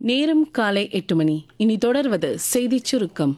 நேரம் காலை எட்டு மணி இனி தொடர்வது செய்திச் சுருக்கம்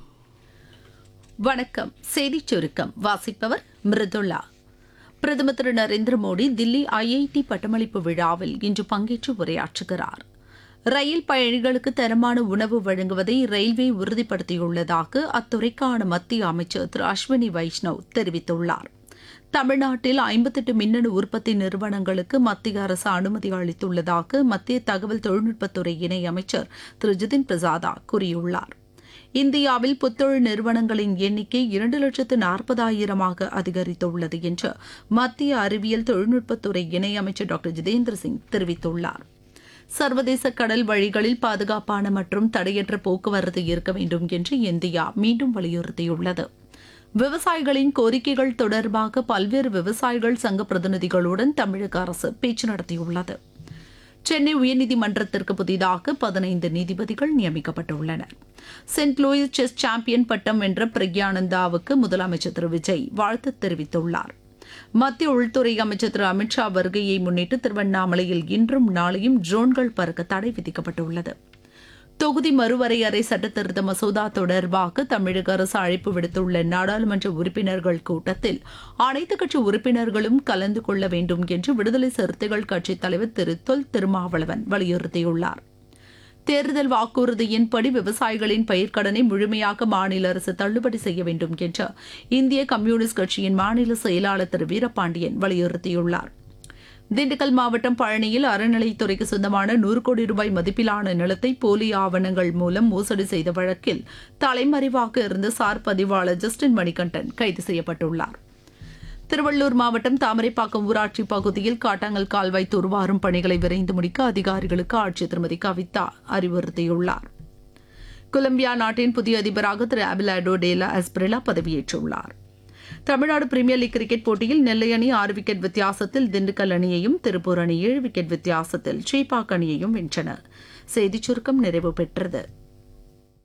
வணக்கம் செய்திச் சுருக்கம் வாசிப்பவர் மிருதுளா பிரதமர் திரு நரேந்திர மோடி தில்லி ஐஐடி பட்டமளிப்பு விழாவில் இன்று பங்கேற்று உரையாற்றுகிறார் ரயில் பயணிகளுக்கு தரமான உணவு வழங்குவதை ரயில்வே உறுதிப்படுத்தியுள்ளதாக அத்துறைக்கான மத்திய அமைச்சர் திரு அஸ்வினி வைஷ்ணவ் தெரிவித்துள்ளார் தமிழ்நாட்டில் ஐம்பத்தெட்டு மின்னணு உற்பத்தி நிறுவனங்களுக்கு மத்திய அரசு அனுமதி அளித்துள்ளதாக மத்திய தகவல் தொழில்நுட்பத்துறை இணையமைச்சர் திரு ஜிதின் பிரசாதா கூறியுள்ளார் இந்தியாவில் புத்தொழில் நிறுவனங்களின் எண்ணிக்கை இரண்டு லட்சத்து நாற்பதாயிரமாக அதிகரித்துள்ளது என்று மத்திய அறிவியல் தொழில்நுட்பத்துறை இணையமைச்சர் டாக்டர் ஜிதேந்திர சிங் தெரிவித்துள்ளார் சர்வதேச கடல் வழிகளில் பாதுகாப்பான மற்றும் தடையற்ற போக்குவரத்து இருக்க வேண்டும் என்று இந்தியா மீண்டும் வலியுறுத்தியுள்ளது விவசாயிகளின் கோரிக்கைகள் தொடர்பாக பல்வேறு விவசாயிகள் சங்க பிரதிநிதிகளுடன் தமிழக அரசு பேச்சு நடத்தியுள்ளது சென்னை உயர்நீதிமன்றத்திற்கு புதிதாக பதினைந்து நீதிபதிகள் நியமிக்கப்பட்டுள்ளனர் சென்ட் லூயிஸ் செஸ் சாம்பியன் பட்டம் வென்ற பிரக்யானந்தாவுக்கு முதலமைச்சர் திரு விஜய் வாழ்த்து தெரிவித்துள்ளார் மத்திய உள்துறை அமைச்சர் திரு அமித்ஷா வருகையை முன்னிட்டு திருவண்ணாமலையில் இன்றும் நாளையும் ட்ரோன்கள் பறக்க தடை விதிக்கப்பட்டுள்ளது தொகுதி மறுவரையறை சட்டத்திருத்த மசோதா தொடர்பாக தமிழக அரசு அழைப்பு விடுத்துள்ள நாடாளுமன்ற உறுப்பினர்கள் கூட்டத்தில் அனைத்துக் கட்சி உறுப்பினர்களும் கலந்து கொள்ள வேண்டும் என்று விடுதலை சிறுத்தைகள் கட்சித் தலைவர் திரு தொல் திருமாவளவன் வலியுறுத்தியுள்ளார் தேர்தல் வாக்குறுதியின்படி விவசாயிகளின் பயிர்க்கடனை முழுமையாக மாநில அரசு தள்ளுபடி செய்ய வேண்டும் என்று இந்திய கம்யூனிஸ்ட் கட்சியின் மாநில செயலாளர் திரு வீரபாண்டியன் வலியுறுத்தியுள்ளார் திண்டுக்கல் மாவட்டம் பழனியில் அறநிலைத்துறைக்கு சொந்தமான நூறு கோடி ரூபாய் மதிப்பிலான நிலத்தை போலி ஆவணங்கள் மூலம் மோசடி செய்த வழக்கில் தலைமறைவாக இருந்த சார் பதிவாளர் ஜஸ்டின் மணிகண்டன் கைது செய்யப்பட்டுள்ளார் திருவள்ளூர் மாவட்டம் தாமரைப்பாக்கம் ஊராட்சி பகுதியில் காட்டாங்கல் கால்வாய் துர்வாரும் பணிகளை விரைந்து முடிக்க அதிகாரிகளுக்கு ஆட்சியர் திருமதி கவிதா அறிவுறுத்தியுள்ளார் கொலம்பியா நாட்டின் புதிய அதிபராக திரு அபிலாடோ டேலா அஸ்பிரிலா பதவியேற்றுள்ளார் தமிழ்நாடு பிரீமியர் லீக் கிரிக்கெட் போட்டியில் நெல்லை அணி ஆறு விக்கெட் வித்தியாசத்தில் திண்டுக்கல் அணியையும் திருப்பூர் அணி ஏழு விக்கெட் வித்தியாசத்தில் ஸ்ரீபாக் அணியையும் வென்றன செய்திச் சுருக்கம் நிறைவு பெற்றது